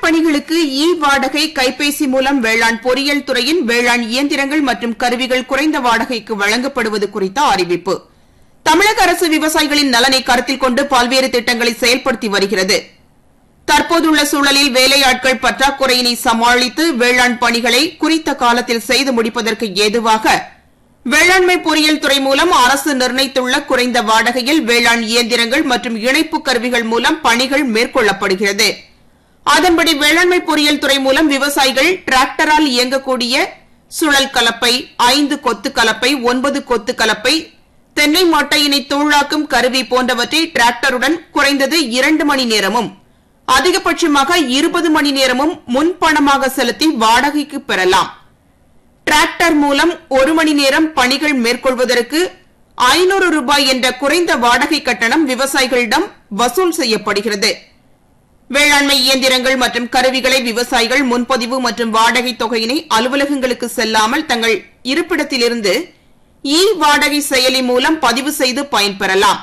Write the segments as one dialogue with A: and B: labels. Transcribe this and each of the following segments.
A: பணிகளுக்கு இ வாடகை கைபேசி மூலம் வேளாண் பொறியியல் துறையின் வேளாண் இயந்திரங்கள் மற்றும் கருவிகள் குறைந்த வாடகைக்கு வழங்கப்படுவது குறித்த அறிவிப்பு தமிழக அரசு விவசாயிகளின் நலனை கருத்தில் கொண்டு பல்வேறு திட்டங்களை செயல்படுத்தி வருகிறது தற்போதுள்ள சூழலில் வேலையாட்கள் பற்றாக்குறையினை சமாளித்து வேளாண் பணிகளை குறித்த காலத்தில் செய்து முடிப்பதற்கு ஏதுவாக வேளாண்மை பொறியியல் துறை மூலம் அரசு நிர்ணயித்துள்ள குறைந்த வாடகையில் வேளாண் இயந்திரங்கள் மற்றும் இணைப்பு கருவிகள் மூலம் பணிகள் மேற்கொள்ளப்படுகிறது அதன்படி வேளாண்மை பொறியியல் துறை மூலம் விவசாயிகள் டிராக்டரால் இயங்கக்கூடிய சுழல் கலப்பை ஐந்து கொத்து கலப்பை ஒன்பது கொத்து கலப்பை தென்னை மட்டையினை தூளாக்கும் கருவி போன்றவற்றை டிராக்டருடன் குறைந்தது இரண்டு மணி நேரமும் அதிகபட்சமாக இருபது மணி நேரமும் முன்பணமாக செலுத்தி வாடகைக்கு பெறலாம் டிராக்டர் மூலம் ஒரு மணி நேரம் பணிகள் மேற்கொள்வதற்கு ஐநூறு ரூபாய் என்ற குறைந்த வாடகை கட்டணம் விவசாயிகளிடம் வசூல் செய்யப்படுகிறது வேளாண்மை இயந்திரங்கள் மற்றும் கருவிகளை விவசாயிகள் முன்பதிவு மற்றும் வாடகை தொகையினை அலுவலகங்களுக்கு செல்லாமல் தங்கள் இருப்பிடத்திலிருந்து இ வாடகை செயலி மூலம் பதிவு செய்து பயன்பெறலாம்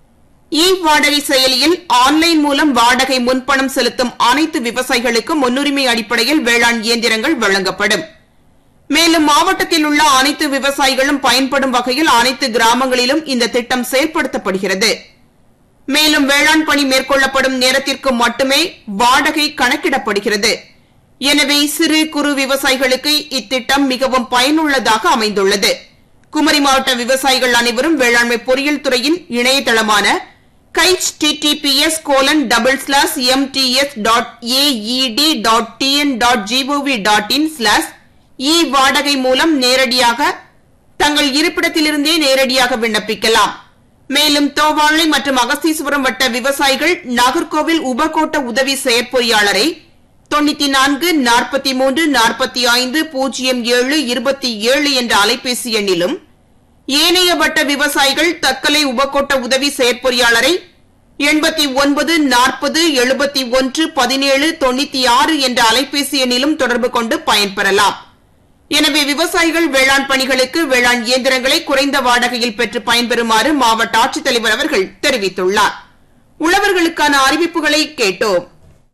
A: இ வாடகை செயலியில் ஆன்லைன் மூலம் வாடகை முன்பணம் செலுத்தும் அனைத்து விவசாயிகளுக்கும் முன்னுரிமை அடிப்படையில் வேளாண் இயந்திரங்கள் வழங்கப்படும் மேலும் மாவட்டத்தில் உள்ள அனைத்து விவசாயிகளும் பயன்படும் வகையில் அனைத்து கிராமங்களிலும் இந்த திட்டம் செயல்படுத்தப்படுகிறது மேலும் வேளாண் பணி மேற்கொள்ளப்படும் நேரத்திற்கு மட்டுமே வாடகை கணக்கிடப்படுகிறது எனவே சிறு குறு விவசாயிகளுக்கு இத்திட்டம் மிகவும் பயனுள்ளதாக அமைந்துள்ளது குமரி மாவட்ட விவசாயிகள் அனைவரும் வேளாண்மை பொறியியல் துறையின் இணையதளமான H TTPS colon double slash MTS dot AED dot TN dot GOV dot in slash E வாடகை மூலம் நேரடியாக தங்கள் இருப்பிடத்திலிருந்தே நேரடியாக விண்ணப்பிக்கலாம் மேலும் தோவாளை மற்றும் அகஸ்தீஸ்வரம் வட்ட விவசாயிகள் நாகர்கோவில் உபகோட்ட உதவி செயற்பொறியாளரை தொண்ணூத்தி நான்கு நாற்பத்தி மூன்று நாற்பத்தி ஐந்து பூஜ்ஜியம் ஏழு இருபத்தி ஏழு என்ற அலைபேசி எண்ணிலும் ஏனைய வட்ட விவசாயிகள் தக்கலை உபகோட்ட உதவி செயற்பொறியாளரை எண்பத்தி ஒன்பது நாற்பது எழுபத்தி ஒன்று பதினேழு தொண்ணூத்தி ஆறு என்ற அலைபேசி எண்ணிலும் தொடர்பு கொண்டு பயன்பெறலாம் எனவே விவசாயிகள் வேளாண் பணிகளுக்கு வேளாண் இயந்திரங்களை குறைந்த வாடகையில் பெற்று பயன்பெறுமாறு மாவட்ட ஆட்சித்தலைவர் அவர்கள் தெரிவித்துள்ளார் உழவர்களுக்கான அறிவிப்புகளை கேட்டோம்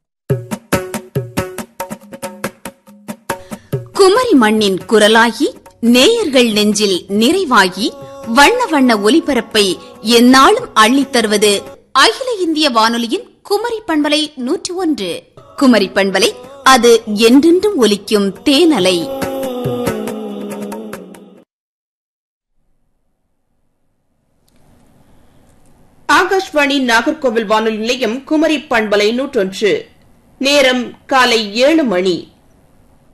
B: குமரி மண்ணின் குரலாகி நேயர்கள் நெஞ்சில் நிறைவாகி வண்ண வண்ண ஒலிபரப்பை எந்நாளும் அள்ளித் தருவது அகில இந்திய வானொலியின் குமரி பண்பலை நூற்றி ஒன்று குமரி பண்பலை அது என்றென்றும் ஒலிக்கும் தேனலை
A: ஆகாஷ்வாணி நாகர்கோவில் வானொலி நிலையம் குமரி பண்பலை நூற்றொன்று நேரம் காலை ஏழு மணி